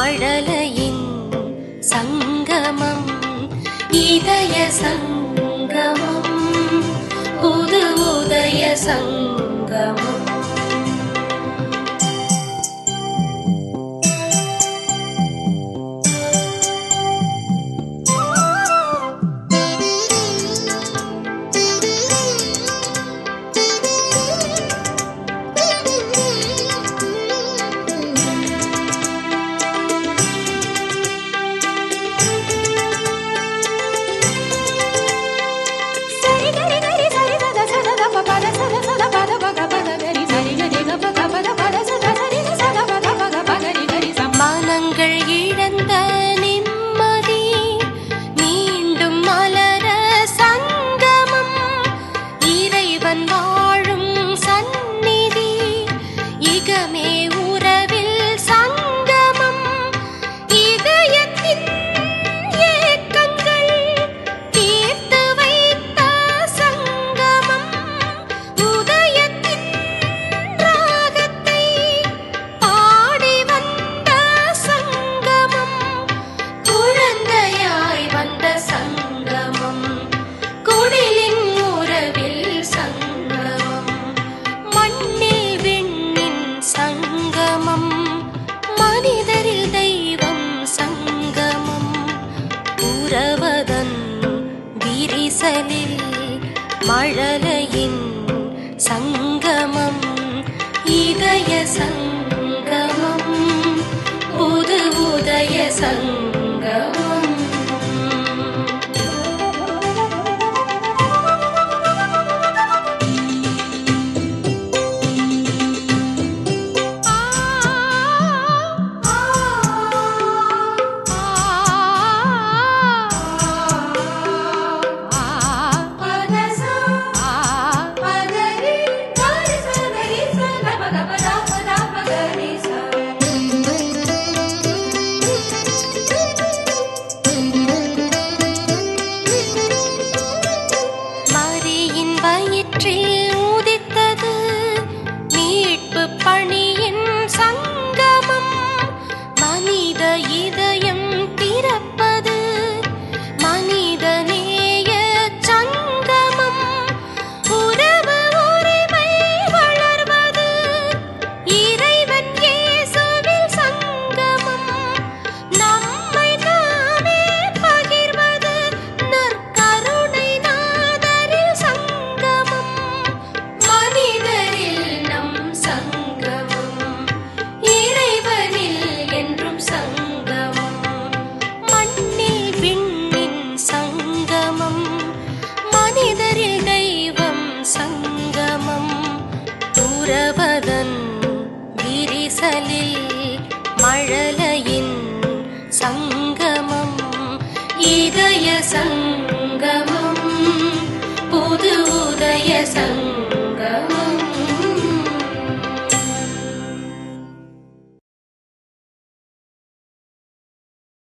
மழலையின் சங்கமம் இதய சங்கமம் புது உதய சங்கமம் சரி கரி கரி சரி சத சத தப பத சத சத பத பக பத கரி சரி கரி கப கபத பத சத சரி சத பத பக பகரி கரி சம் மனங்கள் இழந்த நிம்மதி மீண்டும் மலர சங்கமம் இறைவன் வாழும் சந்நிதி இகமே உறவில் சங்கமம் இதயத்தின் ஏக்கங்கள் தீர்த்து வைத்த சங்கமம் உதயத்தின் ராகத்தை பாடி வந்த சங்கமம் குழந்தையாய் வந்த சங்கமம் குடிலின் உறவில் சங்கமம் மண்ணில் விண்ணின் சங்கமம் மனிதரில் தெய்வம் சங்கமம் உறவதன் விரிசலில் மழலையின் சங்கமம் இதய சங்கமம் புது உதய சங்கமம் மரியின் வயிற்றில் உதித்தது மீட்பு பணியின் சங்கமம் மனித இதயம் திறப்பது மனித நேய சங்கமம் உறவு உரிமை வளர்வது இறைவன் இயேசுவில் சங்கமம் நம்மை நாமே பகிர்வது நற்கருணை நாதரில் சங்கமம் மனிதரில் நம் சங்கமம் இறைவனில் என்றும் சங்கமம் மண்ணில் விண்ணின் சங்கமம் மனிதரில் தெய்வம் சங்கமம் உறவதன் விரிசலில் மழலையின் சங்கமம் இதய சங்கமம் புது உதய சங்கமம்